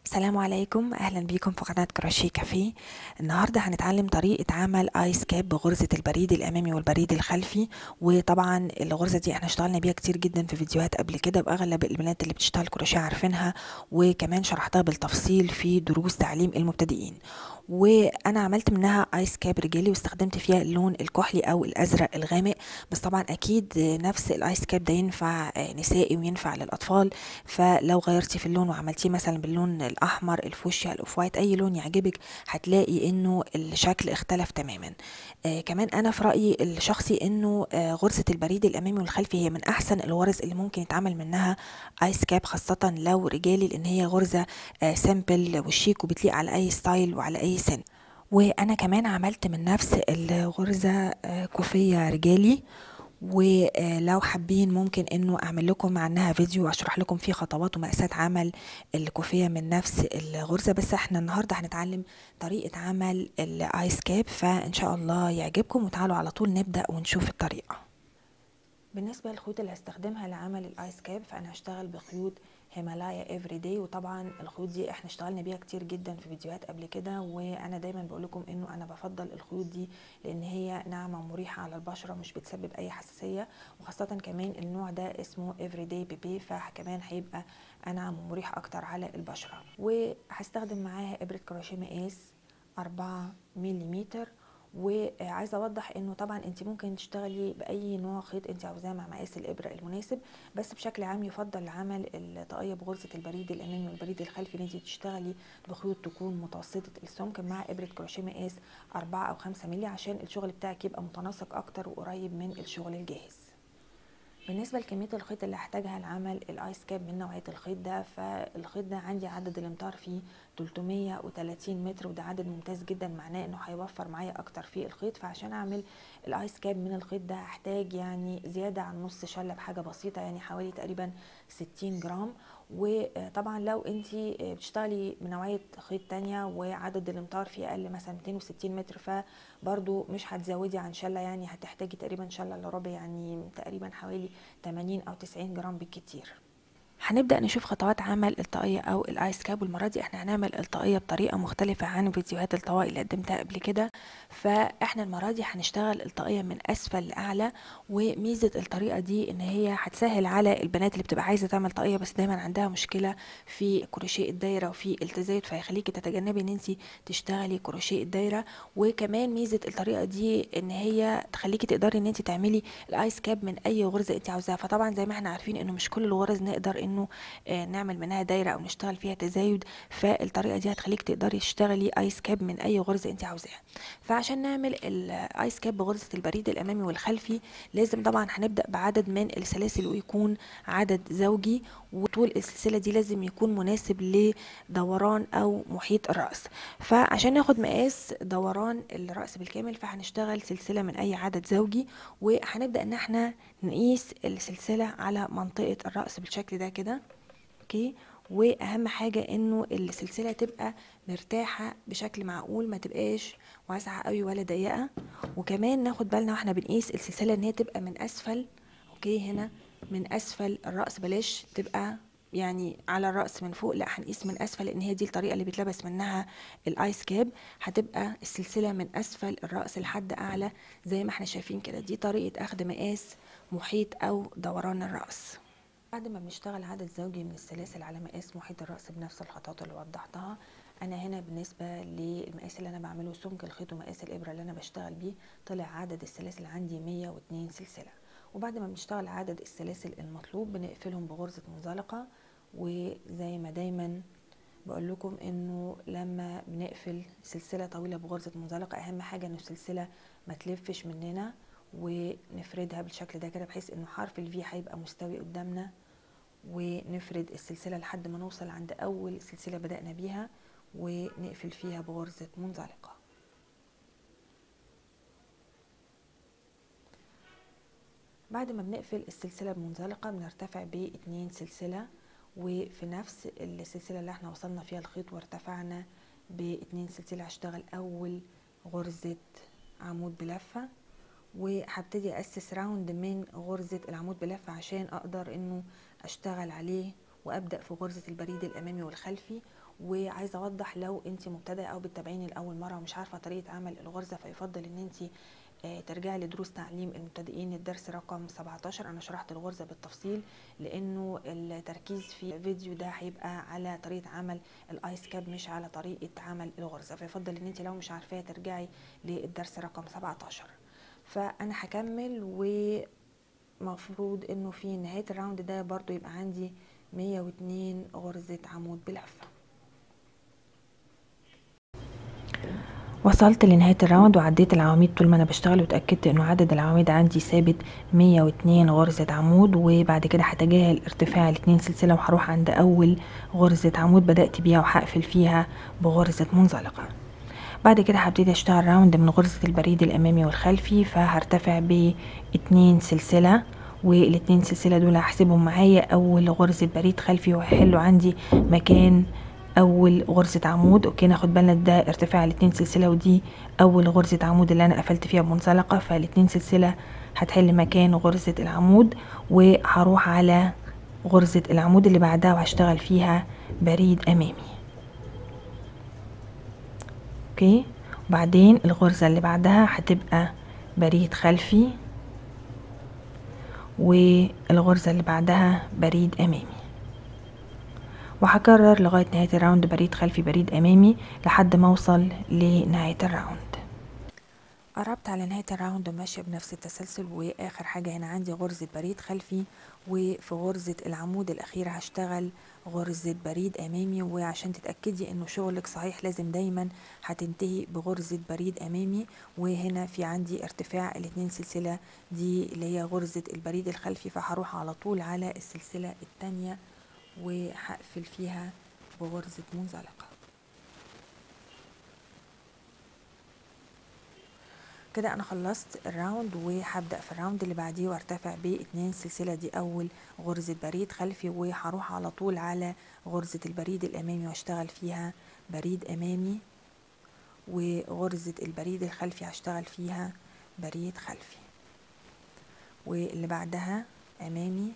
السلام عليكم اهلا بيكم في قناه كروشيه كافيه النهارده هنتعلم طريقه عمل ايس كاب بغرزه البريد الامامي والبريد الخلفي وطبعا الغرزه دي احنا اشتغلنا بيها كتير جدا في فيديوهات قبل كده باغلب البنات اللي بتشتغل كروشيه عارفينها وكمان شرحتها بالتفصيل في دروس تعليم المبتدئين وانا عملت منها ايس كاب رجالي واستخدمت فيها اللون الكحلي او الازرق الغامق بس طبعا اكيد نفس الايس كاب ده ينفع نسائي وينفع للاطفال فلو غيرتي في اللون وعملتيه مثلا باللون الاحمر الفوشيا الاوف وايت اي لون يعجبك هتلاقي انه الشكل اختلف تماما آه كمان انا في رايي الشخصي انه آه غرزه البريد الامامي والخلفي هي من احسن الغرز اللي ممكن يتعمل منها ايس كاب خاصه لو رجالي لان هي غرزه آه سيمبل وشيك وبتليق على اي ستايل وعلى اي سن وانا كمان عملت من نفس الغرزه كوفيه رجالي ولو حابين ممكن انه اعمل لكم عنها فيديو واشرح لكم فيه خطوات ومقاسات عمل الكوفيه من نفس الغرزه بس احنا النهارده هنتعلم طريقه عمل الايس كاب فان شاء الله يعجبكم وتعالوا على طول نبدا ونشوف الطريقه بالنسبه للخيوط اللي هستخدمها لعمل الايس كاب فانا هشتغل بخيوط هيمالايا افري داي وطبعا الخيوط دي احنا اشتغلنا بيها كتير جدا في فيديوهات قبل كده وانا دايما بقول لكم انه انا بفضل الخيوط دي لان هي ناعمه ومريحه على البشره مش بتسبب اي حساسيه وخاصه كمان النوع ده اسمه افري داي بيبي فكمان هيبقى انعم ومريح اكتر على البشره وهستخدم معاها ابره كروشيه مقاس 4 ملم وعايزه اوضح انه طبعا انت ممكن تشتغلي باي نوع خيط انت عاوزاه مع مقاس الابره المناسب بس بشكل عام يفضل لعمل الطاقيه بغرزه البريد الامامي والبريد الخلفي ان انت تشتغلي بخيوط تكون متوسطه السمك مع ابره كروشيه مقاس 4 او 5 مللي عشان الشغل بتاعك يبقى متناسق اكتر وقريب من الشغل الجاهز بالنسبه لكميه الخيط اللي هحتاجها لعمل الايس كاب من نوعيه الخيط ده فالخيط ده عندي عدد الامتار فيه 330 متر وده عدد ممتاز جدا معناه انه هيوفر معايا اكتر في الخيط فعشان اعمل الايس كاب من الخيط ده هحتاج يعني زياده عن نص شله بحاجه بسيطه يعني حوالي تقريبا 60 جرام وطبعا لو انت بتشتغلي من نوعيه خيط تانية وعدد الامتار فيه اقل مثلا 260 متر فبرضو مش هتزودي عن شله يعني هتحتاجي تقريبا شله الا ربع يعني تقريبا حوالي 80 او 90 جرام بالكتير هنبدأ نشوف خطوات عمل الطاقية أو الآيس كاب والمرة دي احنا هنعمل الطاقية بطريقة مختلفة عن فيديوهات الطواقي اللي قدمتها قبل كده فاحنا المرة دي هنشتغل الطاقية من أسفل لأعلى وميزة الطريقة دي إن هي هتسهل على البنات اللي بتبقى عايزة تعمل طاقية بس دايما عندها مشكلة في كروشيه الدايرة وفي التزايد فهيخليكي تتجنبي إن انت تشتغلي كروشيه الدايرة وكمان ميزة الطريقة دي إن هي تخليكي تقدري إن انت تعملي الآيس كاب من أي غرزة انت عاوزاها فطبعا زي ما احنا عارفين إنه مش كل الغرز نقدر انه نعمل منها دايره او نشتغل فيها تزايد فالطريقه دي هتخليك تقدري تشتغلي ايس كاب من اي غرزه انت عاوزاها فعشان نعمل الايس كاب بغرزه البريد الامامي والخلفي لازم طبعا هنبدا بعدد من السلاسل ويكون عدد زوجي وطول السلسله دي لازم يكون مناسب لدوران او محيط الراس فعشان ناخد مقاس دوران الراس بالكامل فهنشتغل سلسله من اي عدد زوجي وهنبدا ان احنا نقيس السلسله على منطقه الراس بالشكل ده كده اوكي واهم حاجه انه السلسله تبقى مرتاحه بشكل معقول ما تبقاش واسعه قوي ولا ضيقه وكمان ناخد بالنا واحنا بنقيس السلسله ان هي تبقى من اسفل اوكي هنا من اسفل الراس بلاش تبقى يعني على الراس من فوق لا هنقيس من اسفل لان هي دي الطريقه اللي بيتلبس منها الايس كاب هتبقى السلسله من اسفل الراس لحد اعلى زي ما احنا شايفين كده دي طريقه اخذ مقاس محيط او دوران الراس بعد ما بنشتغل عدد زوجي من السلاسل على مقاس محيط الرأس بنفس الخطوات اللي وضحتها انا هنا بالنسبة للمقاس اللي انا بعمله سمك الخيط ومقاس الابرة اللي انا بشتغل بيه طلع عدد السلاسل عندي 102 سلسلة وبعد ما بنشتغل عدد السلاسل المطلوب بنقفلهم بغرزة منزلقة وزي ما دايما بقول لكم انه لما بنقفل سلسلة طويلة بغرزة منزلقة اهم حاجة ان السلسلة ما تلفش مننا ونفردها بالشكل ده كده بحيث انه حرف الفي هيبقى مستوي قدامنا ونفرد السلسلة لحد ما نوصل عند اول سلسلة بدأنا بيها ونقفل فيها بغرزة منزلقة بعد ما بنقفل السلسلة المنزلقة بنرتفع باتنين سلسلة وفي نفس السلسلة اللي احنا وصلنا فيها الخيط وارتفعنا باتنين سلسلة هشتغل اول غرزة عمود بلفة وهبتدي اسس راوند من غرزة العمود بلفة عشان اقدر انه اشتغل عليه وابدأ في غرزة البريد الامامي والخلفي وعايزه اوضح لو انت مبتدئه او بتتابعيني لاول مره ومش عارفه طريقه عمل الغرزه فيفضل ان انت ترجعي لدروس تعليم المبتدئين الدرس رقم 17 انا شرحت الغرزه بالتفصيل لانه التركيز في الفيديو ده هيبقى على طريقه عمل الايس كاب مش على طريقه عمل الغرزه فيفضل ان انت لو مش عارفاها ترجعي للدرس رقم 17 فانا هكمل ومفروض انه في نهايه الراوند ده برضو يبقى عندي 102 غرزه عمود بلفه وصلت لنهاية الراوند وعديت العواميد طول ما انا بشتغل وتأكدت انه عدد العواميد عندي ثابت 102 غرزة عمود وبعد كده هتجاهل ارتفاع الاتنين سلسلة وهروح عند اول غرزة عمود بدأت بيها وهقفل فيها بغرزة منزلقة بعد كده هبتدي اشتغل راوند من غرزة البريد الامامي والخلفي فهرتفع باتنين سلسلة والاتنين سلسلة دول هحسبهم معايا اول غرزة بريد خلفي وهيحلوا عندي مكان اول غرزة عمود اوكي ناخد بالنا ده ارتفاع الاتنين سلسلة ودي اول غرزة عمود اللي انا قفلت فيها بمنزلقة فالاتنين سلسلة هتحل مكان غرزة العمود وهروح على غرزة العمود اللي بعدها وهشتغل فيها بريد امامي اوكي وبعدين الغرزة اللي بعدها هتبقى بريد خلفي والغرزة اللي بعدها بريد امامي وهكرر لغاية نهاية الراوند بريد خلفي بريد أمامي لحد ما أوصل لنهاية الراوند قربت على نهاية الراوند وماشية بنفس التسلسل وآخر حاجة هنا عندي غرزة بريد خلفي وفي غرزة العمود الأخير هشتغل غرزة بريد أمامي وعشان تتأكدي إنه شغلك صحيح لازم دايما هتنتهي بغرزة بريد أمامي وهنا في عندي ارتفاع الاتنين سلسلة دي اللي هي غرزة البريد الخلفي فهروح على طول على السلسلة التانية وهقفل فيها بغرزة منزلقة كده انا خلصت الراوند وهبدأ في الراوند اللي بعديه وارتفع باتنين سلسلة دي اول غرزة بريد خلفي وهروح على طول على غرزة البريد الامامي واشتغل فيها بريد امامي وغرزة البريد الخلفي هشتغل فيها بريد خلفي واللي بعدها امامي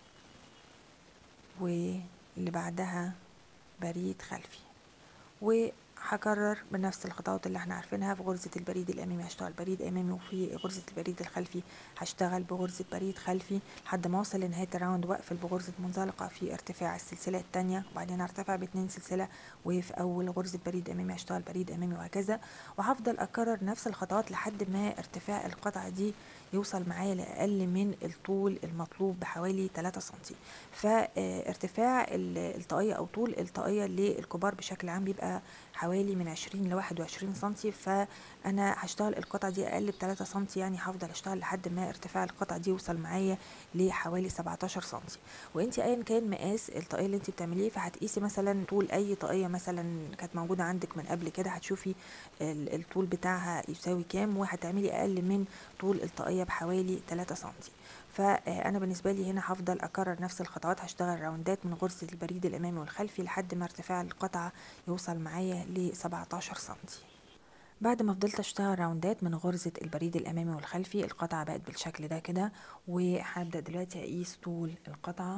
واللي بعدها بريد خلفي وهكرر بنفس الخطوات اللي احنا عارفينها في غرزة البريد الأمامي هشتغل بريد أمامي وفي غرزة البريد الخلفي هشتغل بغرزة بريد خلفي لحد ما اوصل لنهاية الراوند واقفل بغرزة منزلقة في ارتفاع السلسلة التانية وبعدين ارتفع باتنين سلسلة وفي أول غرزة بريد أمامي هشتغل بريد أمامي وهكذا وهفضل أكرر نفس الخطوات لحد ما ارتفاع القطعة دي يوصل معايا لأقل من الطول المطلوب بحوالي 3 سنتي فارتفاع الطاقية أو طول الطاقية للكبار بشكل عام بيبقى حوالي من 20 ل 21 سنتي فأنا هشتغل القطعة دي أقل ب 3 سنتي يعني هفضل أشتغل لحد ما ارتفاع القطعة دي يوصل معايا لحوالي 17 سنتي وانت ايا كان مقاس الطاقية اللي انت بتعمليه فهتقيسي مثلا طول أي طاقية مثلا كانت موجودة عندك من قبل كده هتشوفي الطول بتاعها يساوي كام وهتعملي أقل من طول الطاقية بحوالي 3 سنتي فانا بالنسبه لي هنا هفضل اكرر نفس الخطوات هشتغل راوندات من غرزه البريد الامامي والخلفي لحد ما ارتفاع القطعه يوصل معايا ل 17 سنتي بعد ما فضلت اشتغل راوندات من غرزة البريد الامامي والخلفي القطعة بقت بالشكل ده كده وهبدأ دلوقتي اقيس طول القطعة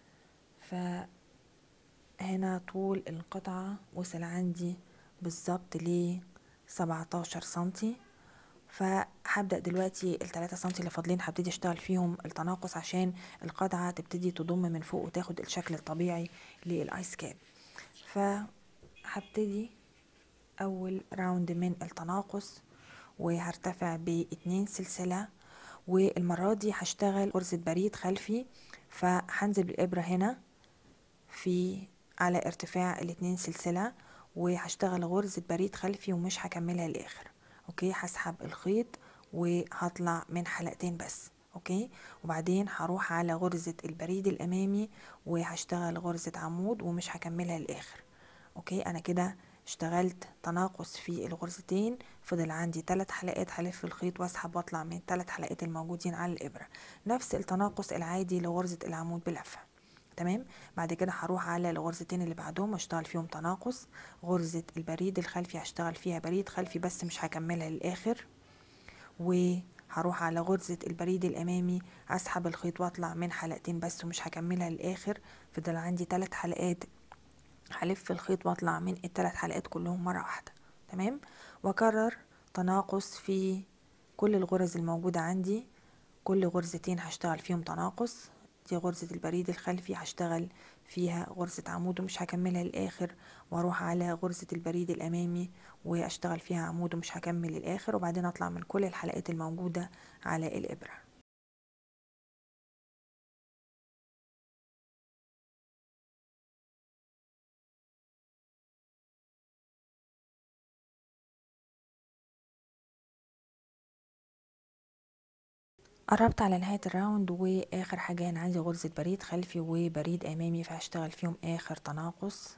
فهنا طول القطعة وصل عندي بالظبط ل 17 سنتي فهبدأ دلوقتي التلاتة سنتي اللي فاضلين هبتدي اشتغل فيهم التناقص عشان القطعة تبتدي تضم من فوق وتاخد الشكل الطبيعي للايس كاب فهبتدي اول راوند من التناقص وهرتفع باتنين سلسلة والمرة دي هشتغل غرزة بريد خلفي فهنزل بالابرة هنا في على ارتفاع الاتنين سلسلة وهشتغل غرزة بريد خلفي ومش هكملها للاخر اوكي هسحب الخيط وهطلع من حلقتين بس اوكي وبعدين هروح على غرزة البريد الامامي وهشتغل غرزة عمود ومش هكملها للاخر اوكي انا كده اشتغلت تناقص في الغرزتين فضل عندي ثلاث حلقات هلف الخيط واسحب واطلع من الثلاث حلقات الموجودين على الابرة نفس التناقص العادي لغرزة العمود بلفة تمام بعد كده هروح على الغرزتين اللي بعدهم واشتغل فيهم تناقص غرزة البريد الخلفي هشتغل فيها بريد خلفي بس مش هكملها للاخر وهروح على غرزة البريد الامامي اسحب الخيط واطلع من حلقتين بس ومش هكملها للاخر فضل عندي ثلاث حلقات هلف الخيط واطلع من الثلاث حلقات كلهم مرة واحدة تمام واكرر تناقص في كل الغرز الموجودة عندي كل غرزتين هشتغل فيهم تناقص دي غرزة البريد الخلفي هشتغل فيها غرزة عمود ومش هكملها للآخر واروح على غرزة البريد الأمامي واشتغل فيها عمود ومش هكمل للآخر وبعدين اطلع من كل الحلقات الموجودة على الإبرة قربت على نهاية الراوند واخر حاجة انا عندي غرزة بريد خلفي وبريد امامي فهشتغل فيهم اخر تناقص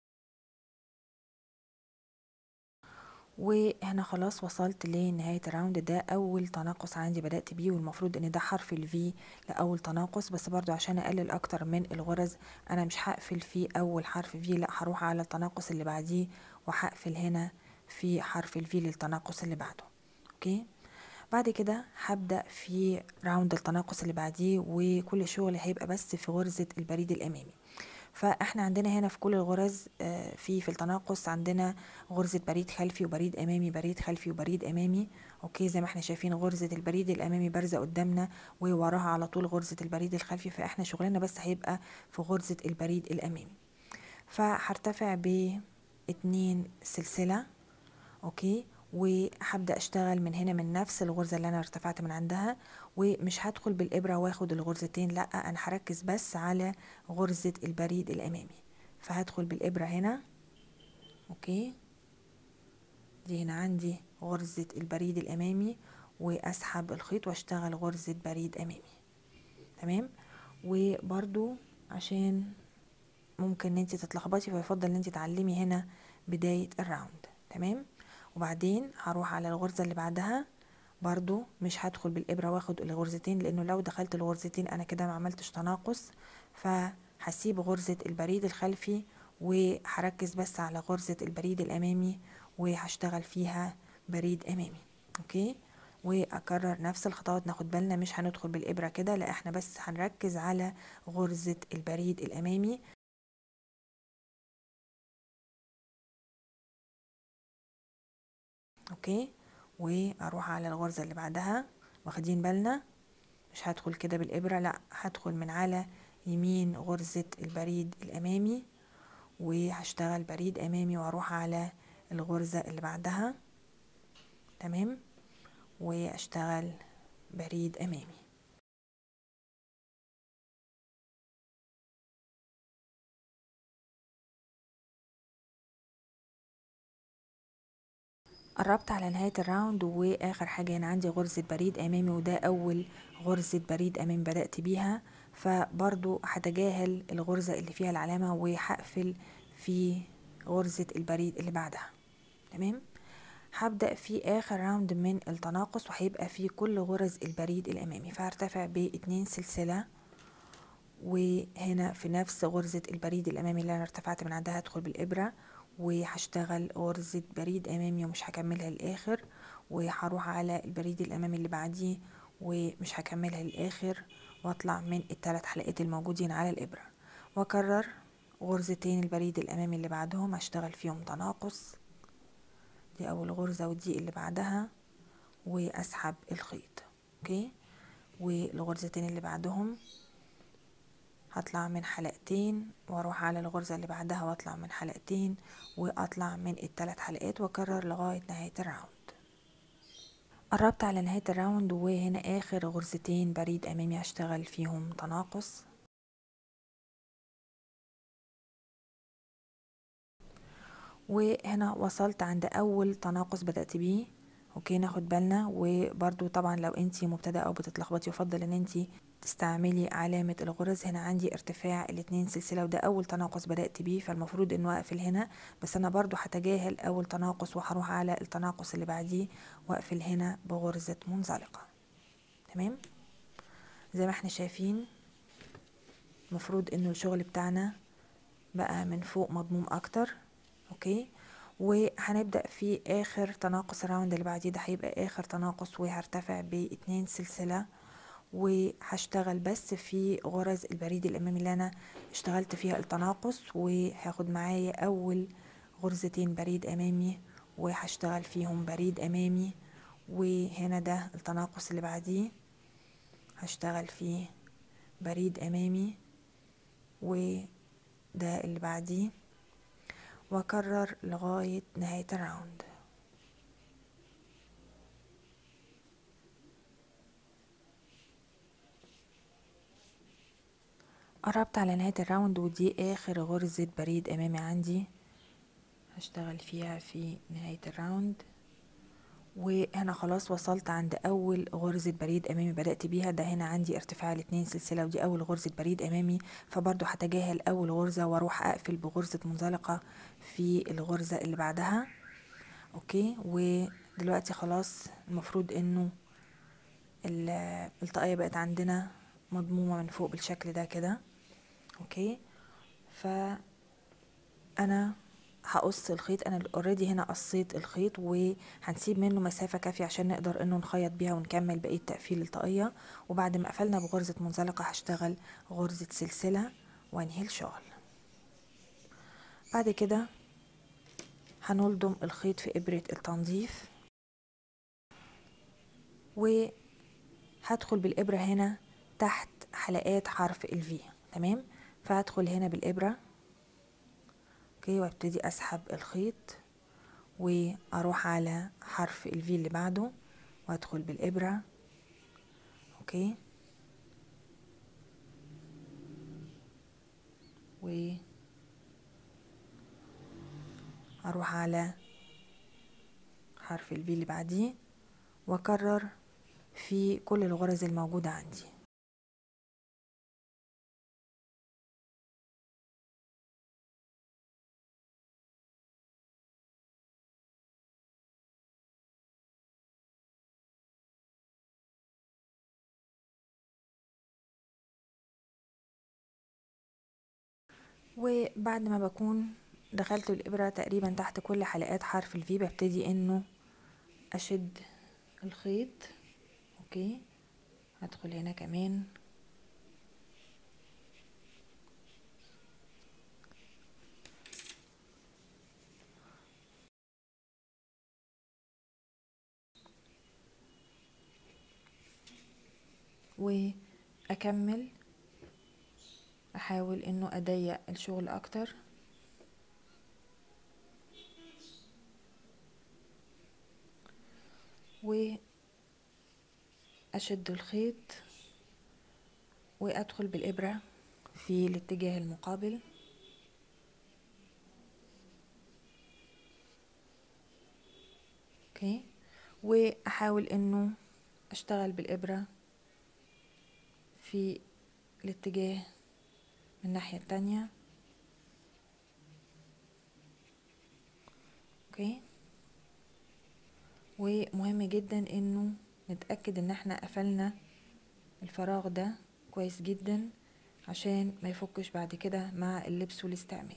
وهنا خلاص وصلت لنهاية الراوند ده اول تناقص عندي بدأت بيه والمفروض ان ده حرف الفي لاول تناقص بس برضو عشان اقلل اكتر من الغرز انا مش هقفل في اول حرف في لا هروح على التناقص اللي بعديه وهقفل هنا في حرف الفي للتناقص اللي بعده اوكي بعد كده هبدأ في راوند التناقص اللي بعديه وكل شغل هيبقى بس في غرزة البريد الأمامي فاحنا عندنا هنا في كل الغرز في في التناقص عندنا غرزة بريد خلفي وبريد أمامي بريد خلفي وبريد أمامي اوكي زي ما احنا شايفين غرزة البريد الأمامي بارزة قدامنا ووراها على طول غرزة البريد الخلفي فاحنا شغلنا بس هيبقى في غرزة البريد الأمامي فهرتفع باتنين سلسلة اوكي وهبدا اشتغل من هنا من نفس الغرزه اللي انا ارتفعت من عندها ومش هدخل بالابره واخد الغرزتين لا انا هركز بس على غرزه البريد الامامي فهدخل بالابره هنا اوكي دي هنا عندي غرزه البريد الامامي واسحب الخيط واشتغل غرزه بريد امامي تمام وبرده عشان ممكن ان انت تتلخبطي فيفضل ان انت تعلمي هنا بدايه الراوند تمام وبعدين هروح على الغرزة اللي بعدها برضو مش هدخل بالإبرة واخد الغرزتين لأنه لو دخلت الغرزتين أنا كده ما عملتش تناقص فهسيب غرزة البريد الخلفي وهركز بس على غرزة البريد الأمامي وهشتغل فيها بريد أمامي أوكي وأكرر نفس الخطوات ناخد بالنا مش هندخل بالإبرة كده لا احنا بس هنركز على غرزة البريد الأمامي اوكي واروح على الغرزة اللي بعدها واخدين بالنا مش هدخل كده بالابرة لا هدخل من على يمين غرزة البريد الامامي وهشتغل بريد امامي واروح على الغرزة اللي بعدها تمام واشتغل بريد امامي قربت على نهاية الراوند واخر حاجة هنا عندي غرزة بريد امامي وده اول غرزة بريد امامي بدأت بيها فبرضو هتجاهل الغرزة اللي فيها العلامة وهقفل في غرزة البريد اللي بعدها تمام هبدأ في اخر راوند من التناقص وهيبقى في كل غرز البريد الامامي فهرتفع باتنين سلسلة وهنا في نفس غرزة البريد الامامي اللي انا ارتفعت من عندها هدخل بالابرة وهشتغل غرزة بريد امامي ومش هكملها للاخر وهروح على البريد الامامي اللي بعديه ومش هكملها للاخر واطلع من الثلاث حلقات الموجودين على الابرة واكرر غرزتين البريد الامامي اللي بعدهم هشتغل فيهم تناقص دي اول غرزة ودي اللي بعدها واسحب الخيط اوكي والغرزتين اللي بعدهم هطلع من حلقتين واروح على الغرزة اللي بعدها واطلع من حلقتين واطلع من الثلاث حلقات واكرر لغاية نهاية الراوند قربت على نهاية الراوند وهنا اخر غرزتين بريد امامي هشتغل فيهم تناقص وهنا وصلت عند اول تناقص بدأت بيه اوكي ناخد بالنا وبرده طبعا لو انتي مبتدئة او بتتلخبطي يفضل ان انتي تستعملي علامة الغرز هنا عندي ارتفاع الاتنين سلسلة وده أول تناقص بدأت بيه فالمفروض إنه أقفل هنا بس أنا برضو هتجاهل أول تناقص وهروح على التناقص اللي بعديه وأقفل هنا بغرزة منزلقة تمام زي ما احنا شايفين المفروض إنه الشغل بتاعنا بقى من فوق مضموم أكتر أوكي وهنبدأ في آخر تناقص الراوند اللي بعديه ده هيبقى آخر تناقص وهرتفع باتنين سلسلة وهشتغل بس في غرز البريد الامامي اللي انا اشتغلت فيها التناقص وهاخد معايا اول غرزتين بريد امامي وهشتغل فيهم بريد امامي وهنا ده التناقص اللي بعديه هشتغل فيه بريد امامي وده اللي بعديه واكرر لغاية نهاية الراوند قربت على نهاية الراوند ودي اخر غرزة بريد امامي عندي هشتغل فيها في نهاية الراوند وهنا خلاص وصلت عند اول غرزة بريد امامي بدأت بيها ده هنا عندي ارتفاع الاتنين سلسلة ودي اول غرزة بريد امامي فبرضو هتجاهل اول غرزة واروح اقفل بغرزة منزلقة في الغرزة اللي بعدها اوكي ودلوقتي خلاص المفروض انه الطاقية بقت عندنا مضمومة من فوق بالشكل ده كده اوكي فانا هقص الخيط انا اوريدي هنا قصيت الخيط وهنسيب منه مسافه كافيه عشان نقدر انه نخيط بيها ونكمل بقيه تقفيل الطاقيه وبعد ما قفلنا بغرزه منزلقه هشتغل غرزه سلسله وانهي الشغل بعد كده هنلضم الخيط في ابره التنظيف وهدخل بالابره هنا تحت حلقات حرف الفي تمام فهدخل هنا بالابره اوكي وابتدي اسحب الخيط واروح على حرف الفي اللي بعده وادخل بالابره اوكي و اروح على حرف الفي اللي بعديه واكرر في كل الغرز الموجوده عندي وبعد ما بكون دخلت الإبرة تقريبا تحت كل حلقات حرف الفي ببتدي انه اشد الخيط اوكي هدخل هنا كمان واكمل احاول انه اضيق الشغل اكتر واشد الخيط وادخل بالابره في الاتجاه المقابل اوكي واحاول انه اشتغل بالابره في الاتجاه من الناحية التانية اوكي ومهم جدا انه نتأكد ان احنا قفلنا الفراغ ده كويس جدا عشان ما يفكش بعد كده مع اللبس والاستعمال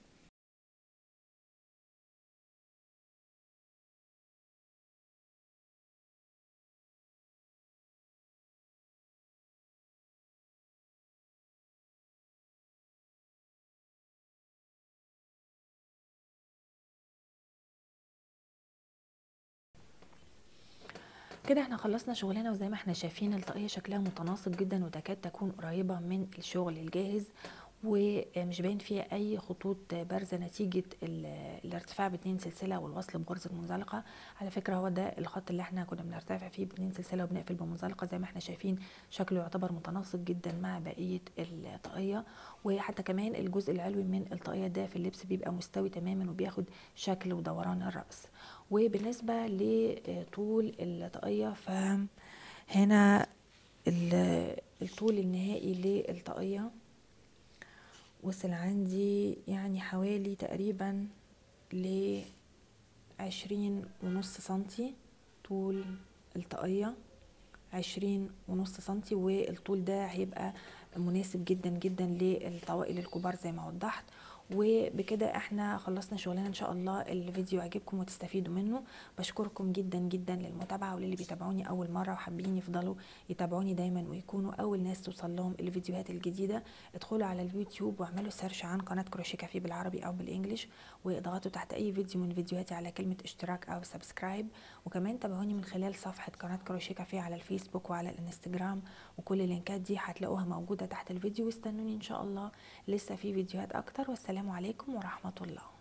كده احنا خلصنا شغلنا وزي ما احنا شايفين الطاقية شكلها متناسق جدا وتكاد تكون قريبة من الشغل الجاهز ومش باين فيها اي خطوط بارزه نتيجه الارتفاع باتنين سلسله والوصل بغرزه منزلقه على فكره هو ده الخط اللي احنا كنا بنرتفع فيه باتنين سلسله وبنقفل بمنزلقه زي ما احنا شايفين شكله يعتبر متناسق جدا مع بقيه الطاقيه وحتى كمان الجزء العلوي من الطاقيه ده في اللبس بيبقى مستوي تماما وبياخد شكل ودوران الراس وبالنسبه لطول الطاقيه فهنا الطول النهائي للطاقيه وصل عندي يعني حوالي تقريبا ل عشرين ونص سنتي طول الطاقية عشرين ونص سنتي والطول ده هيبقى مناسب جدا جدا للطوائل الكبار زي ما وضحت وبكده احنا خلصنا شغلنا ان شاء الله الفيديو عجبكم وتستفيدوا منه بشكركم جدا جدا للمتابعه وللي بيتابعوني اول مره وحابين يفضلوا يتابعوني دايما ويكونوا اول ناس توصل لهم الفيديوهات الجديده ادخلوا على اليوتيوب واعملوا سيرش عن قناه كروشيه كافيه بالعربي او بالانجلش واضغطوا تحت اي فيديو من فيديوهاتي على كلمه اشتراك او سبسكرايب وكمان تابعوني من خلال صفحه قناه كروشيه كافيه على الفيسبوك وعلى الانستجرام وكل اللينكات دي هتلاقوها موجوده تحت الفيديو واستنوني ان شاء الله لسه في فيديوهات اكتر والسلام عليكم ورحمه الله